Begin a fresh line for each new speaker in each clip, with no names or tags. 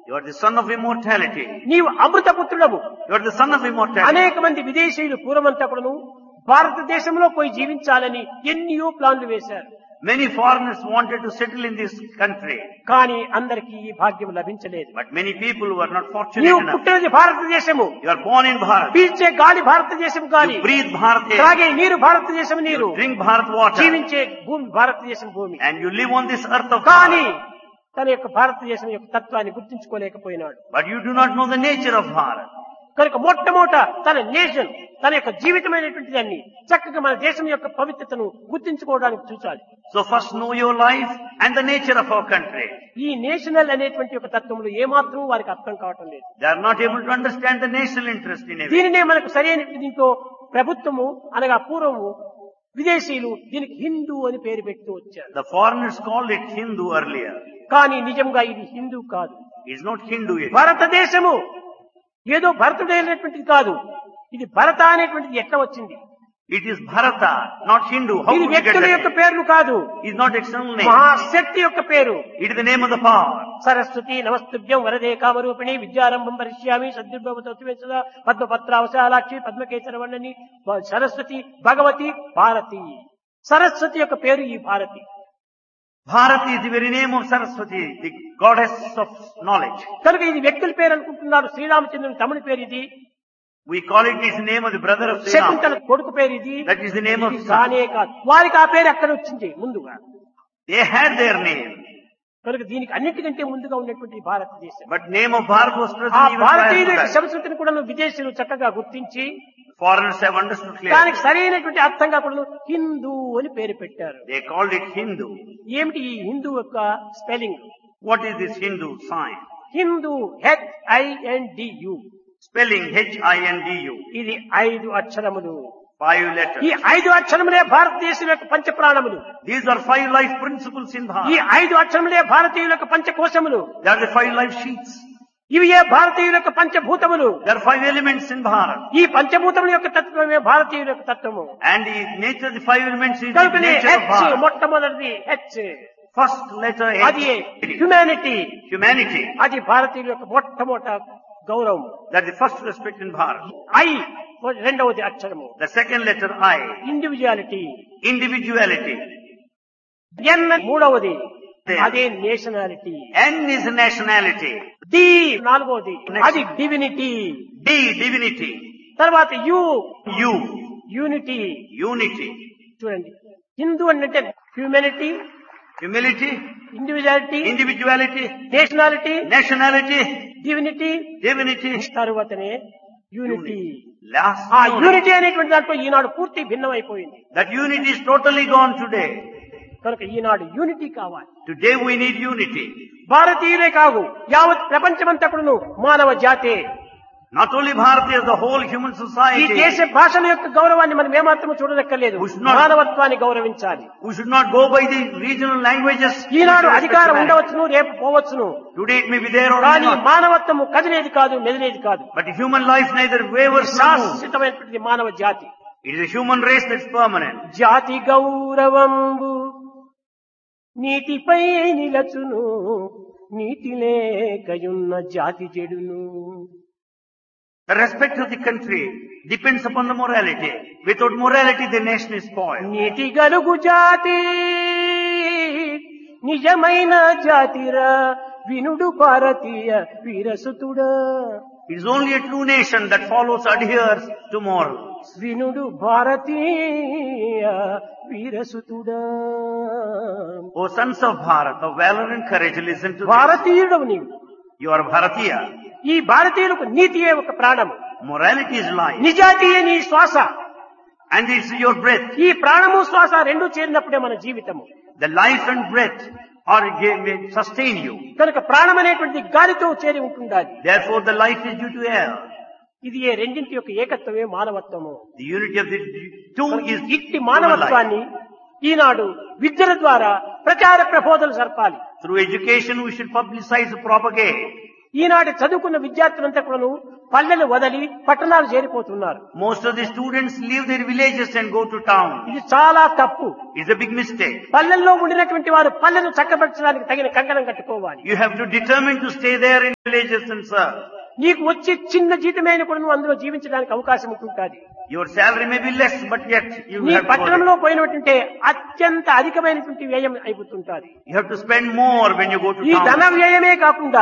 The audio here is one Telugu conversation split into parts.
You are the son of immortality.
నీవు అమృత పుత్రుడవు
You are the son of immortality.
అనేక మంది విదేశీయులు పూర్వమంతా కూడాను భారతదేశంలో పోయి జీవించాలని ఎన్నో ప్లాన్లు వేశారు
Many foreigners wanted to settle in this country,
కానీ అందరికీ ఈ భాగ్యం లభించలేదు
but many people were not fortunate
నీవు
enough.
పుట్టినది భారతదేశము
You are born in Bharat.
పీల్చే గాలి భారతదేశం గాలి
You breathe Bharat air.
త్రాగే నీరు భారతదేశం నీరు
Drink Bharat water.
జీవించే భూమి భారతదేశం భూమి
And you live on this earth of
కానీ
Bharat.
తన యొక్క భారతదేశం యొక్క తత్వాన్ని గుర్తించుకోలేకపోయినాడు
But you do not know the nature of Bharat.
కనుక మొట్టమొదట తన నేషన్ తన యొక్క జీవితమైనటువంటి దాన్ని చక్కగా మన దేశం యొక్క పవిత్రతను గుర్తించుకోవడానికి చూచాలి
So first know your life and the nature of our country.
ఈ నేషనల్ అనేటువంటి ఒక తత్వంలో ఏమాత్రం వారికి అర్థం కావటం లేదు
They are not able to understand the national interest in it.
దీనినే మనకు సరైన దీంతో ప్రభుత్వము అనగా పూర్వము విదేశీయులు దీనికి హిందూ అని పేరు పెడుతూ వచ్చారు
The foreigners called it Hindu earlier.
కానీ నిజంగా ఇది హిందూ కాదు
It's not Hindu yet.
భారతదేశము ఏదో భరతుడైనటువంటిది కాదు ఇది భరత అనేటువంటిది ఎట్లా వచ్చింది
It is Bharata, not Hindu. How
ఇది
could you get
వ్యక్తుల యొక్క
that?
పేర్లు కాదు
It's not external name.
మహాశక్తి యొక్క పేరు
It is the name of the power.
Saraswati నమస్తుభ్యం వరదే కామరూపిణి విద్యారంభం పరిశ్యామి సద్దుర్భవతత్వేసదా పద్మపత్రావశాలాక్షి పద్మకేసరవర్ణని సరస్వతి భగవతి భారతి సరస్వతి యొక్క పేరు ఈ Bharati
Bharati is the very name of Saraswati, the goddess of knowledge.
కనుక ఇది వ్యక్తుల పేరు అనుకుంటున్నారు శ్రీరామచంద్రుని తమిళ పేరు ఇది
We call it is the name of the brother of Sri
Shakuntala
Ram.
కొడుకు పేరు ఇది
That is the name of
ఇది
son.
కానే కాదు వారికి ఆ పేరు ఎక్కడ వచ్చింది ముందుగా
They had their name.
కనుక దీనికి అన్నిటికంటే ముందుగా ఉన్నటువంటి భారతదేశం
But name of Bharat was
ఆ
present even prior
భారతీయుల
to
యొక్క
that.
సంస్కృతిని కూడా విదేశీయులు చక్కగా గుర్తించి
Foreigners have understood clearly.
దానికి సరైనటువంటి అర్థంగా కూడా హిందూ అని పేరు పెట్టారు
They called it Hindu.
ఏమిటి ఈ హిందూ యొక్క spelling
What is this Hindu sign?
Hindu H I N D U
Spelling H-I-N-D-U.
ఇది ఐదు అక్షరములు
Five
ఈ
letters.
ఐదు అక్షరములే భారతదేశం యొక్క పంచప్రాణములు
These are five life principles in
ఈ
Bharat.
ఐదు అక్షరములే భారతీయుల యొక్క పంచకోశములు
They are the five life sheets.
ఇవి ఏ భారతీయుల యొక్క పంచభూతములు
There are five elements in Bharat.
ఈ పంచభూతముల యొక్క తత్వమే భారతీయుల యొక్క తత్వము
And the nature, the five elements is the
కనుకనే
nature of
హెచ్
Bharat.
మొట్టమొదటిది హెచ్
First letter
అది
H.
Humanity
Humanity.
అది భారతీయుల యొక్క మొట్టమొదట గౌరవం
That's the first respect in Bharat.
I రెండవది అక్షరము
The second letter I.
Individuality
Individuality.
ఎన్ మూడవది అదే nationality
N is nationality.
D నాలుగవది అది డివినిటీ
D, divinity.
తర్వాత యు
U,
యూనిటీ
unity.
చూడండి హిందూ అంటే humanity
Humility,
individuality
individuality,
nationality
nationality,
divinity
divinity.
తర్వాతనే యూనిటీ
Last,
ఆ
unity.
యూనిటీ అనేటువంటి దాంట్లో ఈనాడు పూర్తి భిన్నమైపోయింది
That unity is totally gone today.
కనుక ఈనాడు యూనిటీ కావాలి
Today we need unity.
భారతీయులే కాదు యావత్ ప్రపంచమంతా కూడాను మానవ జాతే
Not only Bharatiya, the whole human
ఈ
society.
దేశ భాషల యొక్క గౌరవాన్ని మనం ఏమాత్రం చూడదక్కర్లేదు
We should not-
మానవత్వాన్ని గౌరవించాలి
We should not go by the regional languages. We
Eenadu
should respect
అధికారం
humanity.
ఉండవచ్చును రేపు పోవచ్చును
Today it may be there or
కానీ
not.
మానవత్వము కదిలేది కాదు మెదిలేది కాదు
But human life neither wavers nor moves.
శాశ్వతమైనటువంటి మానవ జాతి
It is a human race that's permanent.
జాతి గౌరవంబు నీటిపై నిలచును నీటి లేకయున్న జాతి చెడును
The respect of the country depends upon the morality. Without morality, the nation is spoiled.
నీటి గలుగు జాతి నిజమైన జాతిరా వినుడు భారతీయ వీరసుతుడా
It is only a true nation that follows, adheres to morals.
వినుడు భారతీయ వీరసుతుడా
O sons of Bharat, of valor and courage, listen to this.
భారతీయుడవు నీవు
You are Bharatiya.
ఈ భారతీయులకు నీతియే ఒక ప్రాణము
Morality is life.
నిజాతీయే నీ శ్వాస
And it's your breath.
ఈ ప్రాణము శ్వాస రెండు చేరినప్పుడే మన జీవితము
The life and breath are may sustain you.
కనుక ప్రాణం అనేటువంటిది గాలితో చేరి ఉంటుండాలి
Therefore, the life is due to air.
ఇది ఏ రెండింటి యొక్క ఏకత్వమే మానవత్వము
The unity of the two is
ఇట్టి
human life.
మానవత్వాన్ని ఈనాడు విద్యల ద్వారా ప్రచార ప్రబోధలు జరపాలి
Through education, we should publicize, propagate.
ఈనాటి చదువుకున్న విద్యార్థులంతా కూడాను పల్లెలు వదిలి పట్టణాలు చేరిపోతున్నారు
Most of the students leave their villages and go to town.
ఇది చాలా తప్పు
It's a big mistake.
పల్లెల్లో ఉండినటువంటి వారు పల్లెను చక్కబరచడానికి తగిన కంకణం కట్టుకోవాలి
You have to determine to stay there in villages and serve.
నీకు వచ్చే చిన్న జీతమైన కూడా నువ్వు అందులో జీవించడానికి అవకాశం ఉంటుంటుంది
Your salary may be less, but yet you
నీ
have to, go
పట్టణంలో పోయినటువంటి అత్యంత అధికమైనటువంటి వ్యయం అయిపోతుంటుంది
there. you have to spend more when you go to
ఈ ధన
town.
వ్యయమే కాకుండా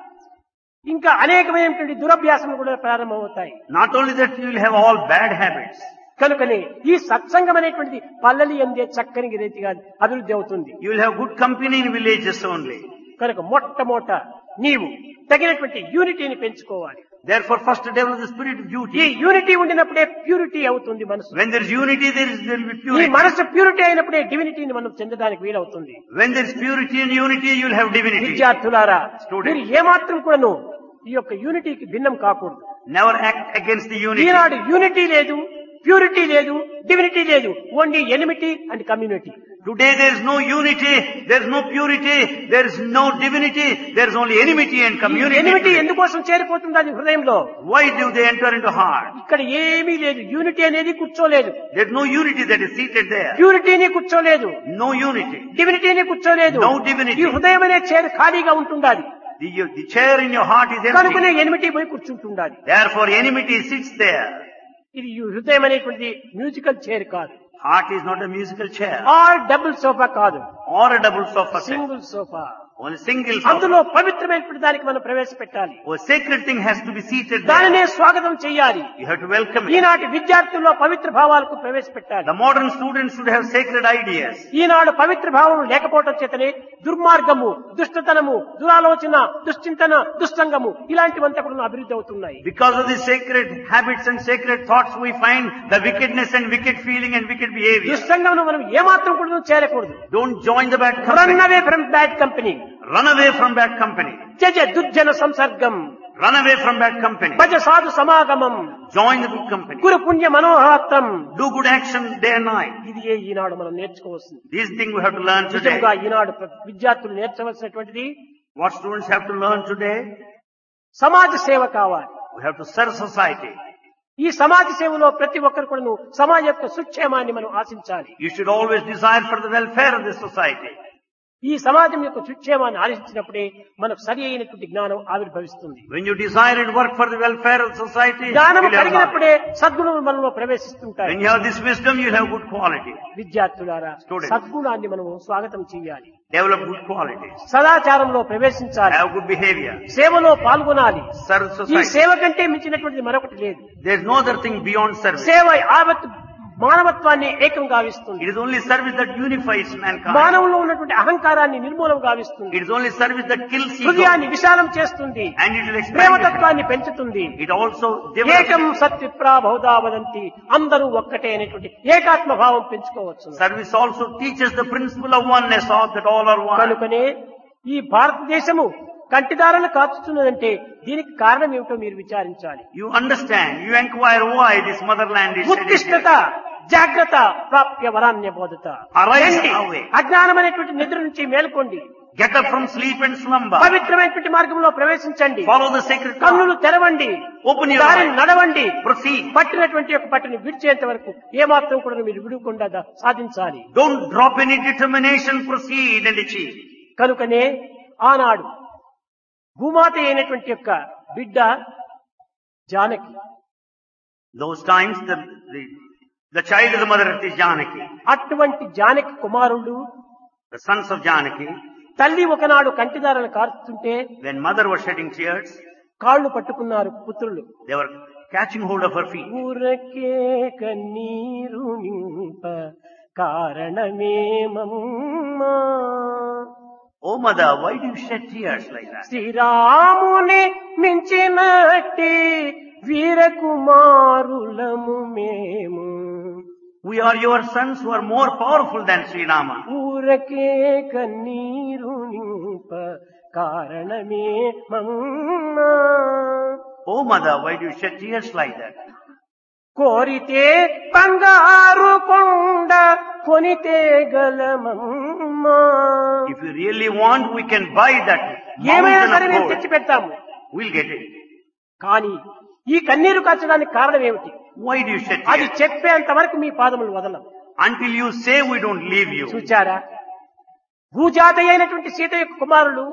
ఇంకా అనేకమైనటువంటి దురభ్యాసములు కూడా ప్రారంభమవుతాయి
Not only that, you will have all bad habits.
కనుకనే ఈ సత్సంగం అనేటువంటిది పల్లెలు ఎందే చక్కని రీతిగా అభివృద్ధి అవుతుంది
You will have good company in villages only.
కనుక మొట్టమొదట నీవు తగినటువంటి యూనిటీని పెంచుకోవాలి
Therefore, first develop the spirit of
ఈ
duty.
యూనిటీ ఉండినప్పుడే ప్యూరిటీ అవుతుంది మనసు
When there is unity, there is there will be
ఈ
purity.
మనసు ప్యూరిటీ అయినప్పుడే డివినిటీని మనం చెందడానికి వీలవుతుంది
When there is purity and unity, you will have divinity.
విద్యార్థులారా
Students.
మీరు ఏమాత్రం కూడాను ఈ యొక్క యూనిటీకి భిన్నం కాకూడదు
Never act against the unity.
ఈనాడు యూనిటీ లేదు ప్యూరిటీ లేదు డివినిటీ లేదు only enmity and community
Today there is no unity, there is no purity, there is no divinity, there is only enmity and community.
Enmity
today.
ఎందుకోసం చేరిపోతుంది అది హృదయంలో
Why do they enter into heart?
ఇక్కడ ఏమీ లేదు యూనిటీ అనేది కూర్చోలేదు
There is no unity that is seated there.
ప్యూరిటీని కూర్చోలేదు
No unity.
డివినిటీని కూర్చోలేదు
No divinity.
ఈ హృదయం అనే చైర్ ఖాళీగా ఉంటుండాలి
The, the chair in your heart is
కనుకనే
empty.
ఎనిమిటీ పోయి కూర్చుంటుండాలి
Therefore enmity sits there.
ఇది ఈ హృదయం అనేటువంటిది మ్యూజికల్ చైర్ కాదు
Heart is not a musical chair
or double sofa కాదు
or a double sofa set.
Single sofa
Only single sofa.
అందులో పవిత్రమైనటువంటి దానికి మనం ప్రవేశపెట్టాలి
A sacred thing has to be seated there.
దానినే స్వాగతం చేయాలి
You have to welcome it.
ఈనాటి విద్యార్థుల్లో పవిత్ర భావాలకు ప్రవేశపెట్టాలి
The modern students should have sacred ideas.
ఈనాడు పవిత్ర భావం లేకపోవటం చేతనే దుర్మార్గము దుష్టతనము దురాలోచన దుశ్చింతన దుస్సంగము ఇలాంటివంతా కూడా అభివృద్ధి అవుతున్నాయి
Because of the sacred habits and sacred thoughts, we find the wickedness and wicked feeling and wicked behavior.
దుస్సంగమును మనం ఏమాత్రం కూడా చేరకూడదు
Don't join the bad
run
company.
Away from bad company
Run away from bad company.
త్యజ దుర్జన సంసర్గం
Run away from bad company.
భజ సాధు సమాగమం
Join the good company.
గురు పుణ్య మనోహాత్రం
Do good action day and night.
ఇది ఏ ఈనాడు మనం నేర్చుకోవాల్సింది
These things we have to learn today.
నిజంగా ఈనాడు ప్ర- విద్యార్థులు నేర్చవలసినటువంటిది
What students have to learn today?
సమాజ సేవ కావాలి
We have to serve society.
ఈ సమాజ సేవలో ప్రతి ఒక్కరు కూడా సమాజ యొక్క సుక్షేమాన్ని మనం ఆశించాలి
You should always desire for the welfare of the society.
ఈ సమాజం యొక్క సుక్షేమాన్ని ఆలోచించినప్పుడే మనకు సరి అయినటువంటి జ్ఞానం ఆవిర్భవిస్తుంది
When you desire and work for the welfare of society,
జ్ఞానం
you'll have knowledge.
కలిగినప్పుడే సద్గుణములు మనలో ప్రవేశిస్తుంటాయి
when you have this wisdom, you'll have good quality.
విద్యార్థులారా
Students.
సద్గుణాన్ని మనము స్వాగతం చేయాలి
Develop good qualities.
సదాచారంలో ప్రవేశించాలి
Have good behavior.
సేవలో పాల్గొనాలి
Serve
ఈ
society.
సేవ కంటే మించినటువంటిది మరొకటి లేదు
There is no other thing beyond service.
సేవ యావత్ మానవత్వాన్ని ఏకం గావిస్తుంది
It is only service that unifies mankind.
మానవులో ఉన్నటువంటి అహంకారాన్ని నిర్మూలం గావిస్తుంది
It is only service that kills ego.
హృదయాన్ని విశాలం చేస్తుంది
And it will expand. it.
ప్రేమతత్వాన్ని పెంచుతుంది
It also
ఏకం
develops.
సత్విప్రా బహుదా వదంతి అందరూ ఒక్కటే అనేటువంటి ఏకాత్మ భావం పెంచుకోవచ్చు
Service also teaches the principle of oneness of that all are one.
కనుకనే ఈ భారతదేశము కంటిదారులు కాచుతున్నదంటే దీనికి కారణం ఏమిటో మీరు విచారించాలి
You understand. You inquire why this motherland is
ఉత్తిష్టత
sedition.
జాగ్రత్త ప్రాప్య వరాన్య బోధత
Arise
రండి.
away.
అజ్ఞానమైనటువంటి నిద్ర నుంచి మేల్కోండి
Get up from sleep and slumber.
పవిత్రమైనటువంటి మార్గంలో ప్రవేశించండి
Follow the sacred path.
కన్నులు తెరవండి
Open your
దారిని
eyes.
నడవండి
Proceed.
పట్టినటువంటి యొక్క పట్టుని విడిచేంత వరకు ఏమాత్రం కూడా మీరు విడవకుండా దా- సాధించాలి
Don't drop any determination. Proceed and achieve.
కనుకనే ఆనాడు భూమాత అయినటువంటి యొక్క బిడ్డ Janaki
Those times, the, the, the child of the mother of Janaki,
అటువంటి జానకి కుమారుడు
the sons of Janaki,
తల్లి ఒకనాడు కంటిదారలు కారుతుంటే
when mother was shedding tears,
కాళ్ళు పట్టుకున్నారు పుత్రులు
they were catching hold of her feet.
ఊరకే కన్నీరు నింప కారణమేమమ్మా
Oh mother, why do you shed tears like that?
శ్రీరాముని మించినట్టి వీరకుమారులము మేము
We are your sons who are more powerful than Sri Rama.
ఊరకే కన్నీరు నింప కారణమే మమ్మా
Oh mother, why do you shed tears like that?
కోరితే బంగారు కొండ కొనితే గలమమ్మా
If you really want, we can buy that
ఏమైనా
mountain
సరే
of
మేము
gold.
తెచ్చి పెడతాము
We'll get it.
కానీ ఈ కన్నీరు కాచడానికి కారణం ఏమిటి
Why do you shed
అది
tears?
చెప్పేంత వరకు మీ పాదములు వదలం
Until you say we don't leave you.
చూచారా భూజాత అయినటువంటి సీత యొక్క కుమారులు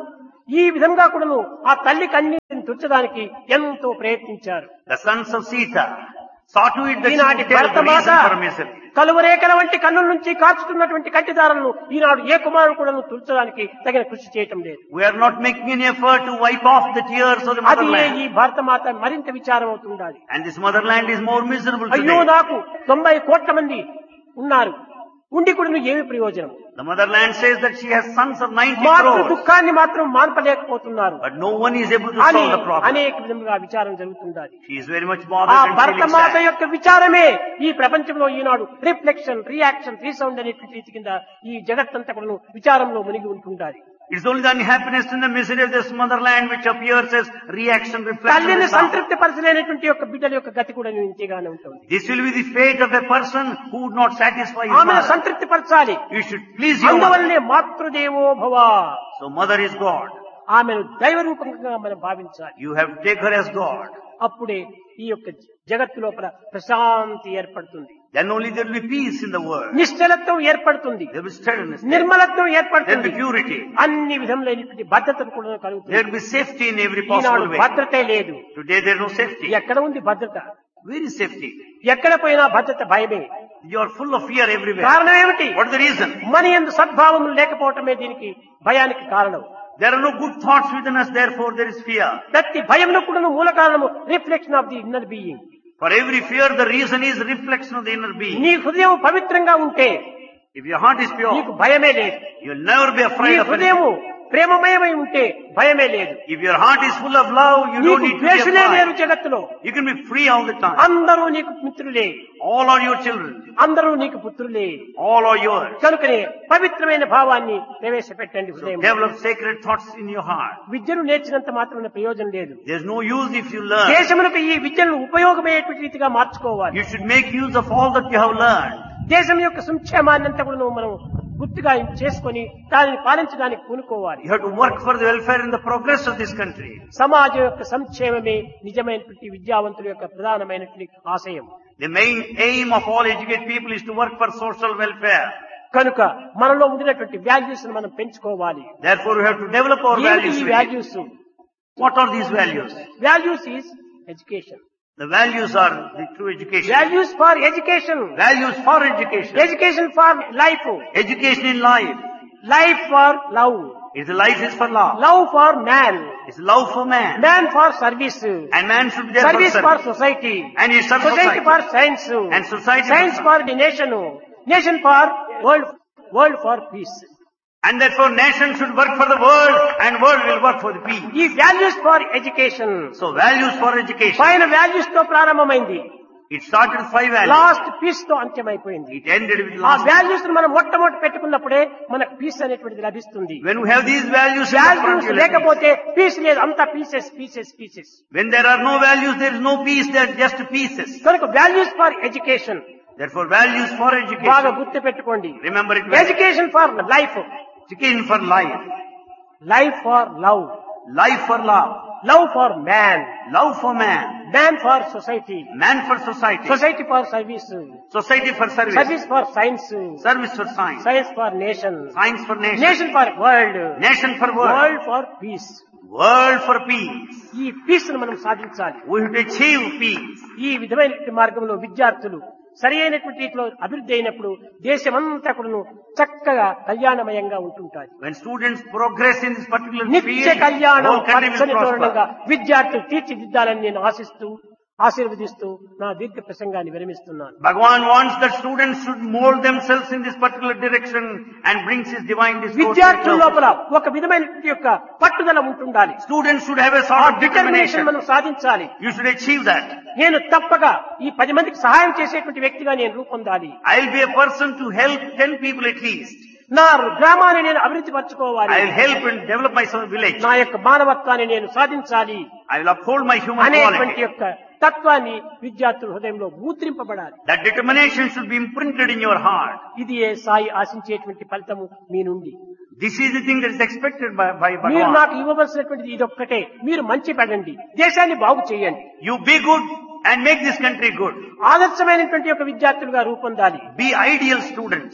ఈ విధంగా కూడాను ఆ తల్లి కన్నీటిని తుచ్చడానికి ఎంతో ప్రయత్నించారు
The sons of Sita saw to it that she
ఈనాటి
would tell the
Bharatmata
reason for misery.
కలువరేఖల వంటి కన్నుల నుంచి కాచుతున్నటువంటి కంటిదారులను ఈనాడు ఏ కుమారుడు కూడా తుల్చడానికి తగిన కృషి చేయటం లేదు
We are not making any effort to wipe off the tears of the
అది
motherland.
ఈ భారతమాత మరింత విచారం అవుతుండాలి
And this motherland is more miserable
అయ్యో
today.
నాకు తొంభై కోట్ల మంది ఉన్నారు ఉండి కూడా నువ్వు ఏమి ప్రయోజనం
The motherland says that she has sons of 90
మాతృ
crores.
దుఃఖాన్ని మాత్రం మాన్పలేకపోతున్నారు
But no one is able to
అని
solve the problem.
అనేక విధముగా విచారం జరుగుతుండాలి
She is very much
ఆ
bothered and feeling
Bharatmata
sad.
యొక్క విచారమే ఈ ప్రపంచంలో ఈనాడు రిఫ్లెక్షన్ రియాక్షన్ రీసౌండ్ అనేటువంటి రీతి కింద ఈ జగత్తంతా కూడా విచారంలో మునిగి ఉంటుండాలి
It's only the unhappiness and the misery of this motherland which appears as reaction, reflection.
తల్లిని
and sound.
సంతృప్తి పరచలేనటువంటి యొక్క బిడ్డల యొక్క గతి కూడా ఇంతేగానే ఉంటుంది
This will be the fate of a person who would not satisfy his
ఆమెను
mother.
సంతృప్తి పరచాలి
You should please your mother.
అందువల్లనే మాతృదేవో భవ
So mother is God.
ఆమెను దైవ రూపంగా మనం భావించాలి
You have to take her as God.
అప్పుడే ఈ యొక్క జగత్తు లోపల ప్రశాంతి ఏర్పడుతుంది
Then only there will be peace in the world.
నిశ్చలత్వం ఏర్పడుతుంది
There will be steadiness.
నిర్మలత్వం
There will
ఏర్పడుతుంది
be purity.
అన్ని విధములైనటువంటి భద్రతను కూడా కలుగుతుంది
There will be safety in every
Eenadu
possible way.
భద్రతే లేదు
Today there is no safety.
ఎక్కడ ఉంది భద్రత
Where is safety?
ఎక్కడ పోయినా భద్రత భయమే
You are full of fear everywhere.
కారణం ఏమిటి
What is the reason?
మన ఎందు సద్భావములు లేకపోవటమే దీనికి భయానికి కారణం
There are no good thoughts within us, therefore there is fear.
ప్రతి భయంలో కూడా మూల కారణము reflection of the inner being
For every fear, the reason is reflection of the inner being.
నీ హృదయం పవిత్రంగా ఉంటే
If your heart is pure,
నీకు భయమే లేదు
you'll never be
నీ
afraid of anything.
హృదయము ప్రేమమయమై ఉంటే భయమే లేదు
If your heart is full of love, you don't
నీకు
need to be
ద్వేషులే లేరు
afraid.
జగత్తులో
You can be free all the time.
అందరూ నీకు మిత్రులే
All are your children.
అందరూ నీకు పుత్రులే
All are yours.
కనుకనే పవిత్రమైన భావాన్ని ప్రవేశపెట్టండి
So
హృదయం
develop sacred thoughts in your heart.
విద్యను నేర్చినంత మాత్రమే ప్రయోజనం లేదు
There's no use if you learn.
దేశములకు ఈ విద్యను ఉపయోగమయ్యేటువంటి రీతిగా మార్చుకోవాలి
You should make use of all that you have learned.
దేశం యొక్క సంక్షేమాన్ని అంతా కూడా మనం గుర్తుగా చేసుకొని దానిని పాలించడానికి పూనుకోవాలి
You have to work for the welfare and the progress of this country.
సమాజం యొక్క సంక్షేమమే నిజమైనటువంటి విద్యావంతుల యొక్క ప్రధానమైనటువంటి ఆశయం
The main aim of all educated people is to work for social welfare.
కనుక మనలో ఉండినటువంటి వాల్యూస్ మనం పెంచుకోవాలి
Therefore, we have to develop our
ఏమిటి
values.
ఈ
within.
Values
What are these values?
Values is education
The values are the true education.
Values for education
Values for education.
Education for life
Education in life.
Life for love
Is the life is for love.
Love for man
It's love for man.
Man for service
And man should be there for
service for
service.
Society
And he serves
society
society.
For science
And society for
science
science.
For the nation nation for world world for peace
And therefore nation should work for the world and world will work for the peace.
ఈ values for education
So values for education.
పైన వాల్యూస్ తో ప్రారంభమైంది
It started with five values.
Last peace తో అంత్యమైపోయింది
It ended with
ఆ
last.
వాల్యూస్ మనం మొట్టమొదటి పెట్టుకున్నప్పుడే మనకు పీస్ అనేటువంటిది లభిస్తుంది
When we have these values in the front,
values
you'll have peace.
లేకపోతే పీస్ లేదు అంతా pieces pieces pieces
When there are no values, there is no peace, there are just pieces.
కనుక values for education
Therefore values for
బాగా
education.
గుర్తు పెట్టుకోండి
Remember it well.
Education for life
Education for life.
Life for love
Life for love.
Love for man
Love for man.
Man for society
Man for society.
Society for service
Society for service.
Service for science
Service for science.
Science for nation
Science for nation.
Nation for world
Nation for world.
World for peace
World for peace.
ఈ పీస్ ను మనం సాధించాలి
We have to achieve peace.
ఈ విధమైనటువంటి మార్గంలో విద్యార్థులు సరి అయినటువంటి రీతిలో అభివృద్ధి అయినప్పుడు దేశమంతా కూడాను చక్కగా కళ్యాణమయంగా ఉంటుంటారు
When students progress in this particular
నిత్య
field,
కళ్యాణం
whole country will
పచ్చని తోరణంగా
prosper.
విద్యార్థులు తీర్చిదిద్దాలని నేను ఆశిస్తూ ఆశీర్వదిస్తూ నా దీర్ఘ ప్రసంగాన్ని విరమిస్తున్నాను
Bhagavan wants that students should mold themselves in this particular direction and brings his divine discourse.
విద్యార్థుల
to
లోపల ఒక విధమైనటువంటి యొక్క పట్టుదల ఉంటుండాలి
Students should have a
ఆ
sort of
డిటర్మినేషన్
determination.
మనం సాధించాలి
You should achieve that.
నేను తప్పగా ఈ పది మందికి సహాయం చేసేటువంటి వ్యక్తిగా నేను రూపొందాలి
I'll be a person to help ten people at least.
నా గ్రామాన్ని నేను అభివృద్ధి పరచుకోవాలి
I'll help and develop my village.
నా యొక్క మానవత్వాన్ని నేను సాధించాలి
I will uphold my human
అనేటువంటి
quality.
యొక్క తత్వాన్ని విద్యార్థుల హృదయంలో ముద్రింపబడాలి
That determination should be imprinted in your heart.
ఇది ఏ సాయి ఆశించేటువంటి ఫలితము మీ నుండి
This is the thing that is expected by, by
మీరు
Bhagavan.
నాకు ఇవ్వవలసినటువంటిది ఇదొక్కటే మీరు మంచి పడండి దేశాన్ని బాగు చేయండి
You be good and make this country good.
ఆదర్శమైనటువంటి యొక్క విద్యార్థులుగా రూపొందాలి
Be ideal students.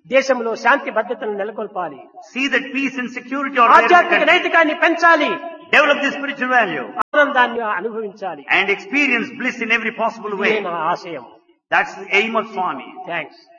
దేశంలో శాంతి భద్రతను నెలకొల్పాలి
See that peace and security are there in the
ఆధ్యాత్మిక
country.
నైతికాన్ని పెంచాలి
Develop the spiritual value
ఆనందాన్ని అనుభవించాలి
and experience bliss in every possible
ఇదే
way.
నా ఆశయం
That's the aim of Swami.
Thanks